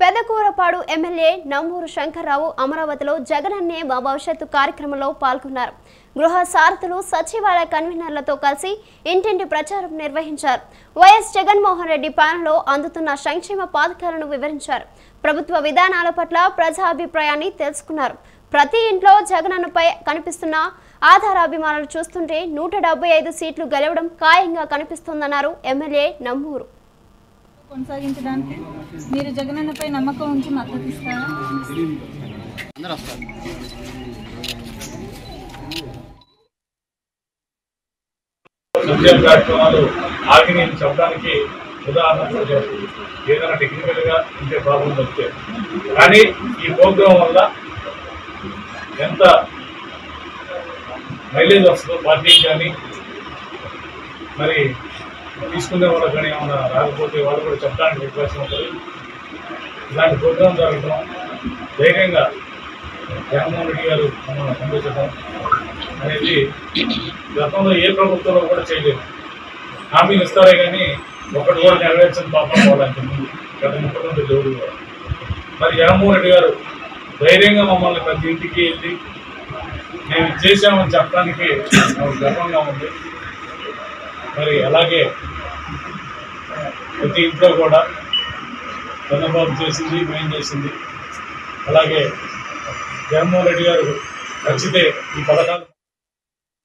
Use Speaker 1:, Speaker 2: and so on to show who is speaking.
Speaker 1: Pedakurapadu MLA Namburu Shankarrao అమరావతిలో జగనన్నే మా భవిష్యత్తు కార్యక్రమంలో పాల్గొన్నారు గృహ సారథులు సచివాలయ కన్వీనర్లతో కలిసి ఇంటింటి ప్రచారం నిర్వహించారు వైఎస్ జగన్మోహన్ రెడ్డి పాలనలో అందుతున్న సంక్షేమ పథకాలను వివరించారు ప్రభుత్వ విధానాల పట్ల ప్రజాభిప్రాయాన్ని తెలుసుకున్నారు ప్రతి ఇంట్లో జగనన్నపై కనిపిస్తున్న ఆధారాభిమానాలు చూస్తుంటే నూట డెబ్బై ఐదు సీట్లు గెలవడం ఖాయంగా కనిపిస్తోందన్నారు ఎమ్మెల్యే నంబూరు
Speaker 2: కొనసాగించడానికి మీరు జగనన్నపై నమ్మకం ఉంచి మద్దతు ఇస్తారా
Speaker 3: అందరూ వస్తారు
Speaker 4: సంక్షేమ కార్యక్రమాలు ఆగిని చెప్పడానికి ఉదాహరణ చూసారు ఏదైనా టెక్నికల్ గా ఇంకే ప్రాబ్లం వస్తే కానీ ఈ ప్రోగ్రాం వల్ల ఎంత మైలేజ్ వస్తుందో పార్టీకి కానీ మరి తీసుకునే వాళ్ళకి కానీ ఏమైనా రాకపోతే వాళ్ళు కూడా చెప్పడానికి అవకాశం ఉంటుంది ఇలాంటి ప్రోగ్రాం జరగడం ధైర్యంగా జగన్మోహన్ రెడ్డి గారు మమ్మల్ని పంపించడం అనేది గతంలో ఏ ప్రభుత్వంలో కూడా చేయలేదు హామీలు ఇస్తారే కానీ ఒకటి కూడా నెరవేర్చని పాపం వాళ్ళకి ముందు గత ముఖ్యమంత్రి దేవుడు కూడా మరి జగన్మోహన్ రెడ్డి గారు ధైర్యంగా మమ్మల్ని ప్రతి ఇంటికి వెళ్ళి మేము ఇది చేశామని చెప్పడానికి నాకు గర్వంగా ఉంది మరి అలాగే ప్రతి ఇంట్లో కూడా చంద్రబాబు చేసింది మేము చేసింది అలాగే జగన్మోహన్ రెడ్డి గారు నచ్చితే ఈ పథకాలు